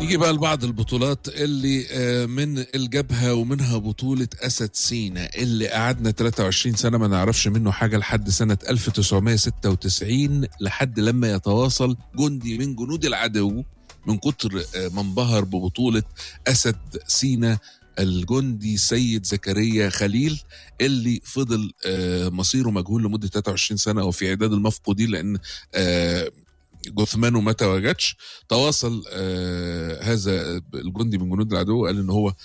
نيجي بقى لبعض البطولات اللي آه، من الجبهة ومنها بطولة أسد سينا اللي قعدنا 23 سنة ما نعرفش منه حاجة لحد سنة 1996 لحد لما يتواصل جندي من جنود العدو من كتر آه، ما انبهر ببطولة أسد سينا الجندي سيد زكريا خليل اللي فضل آه، مصيره مجهول لمدة 23 سنة وفي عداد المفقودين لأن آه، جثمانه ما تواجدش تواصل آه هذا الجندي من جنود العدو قال ان هو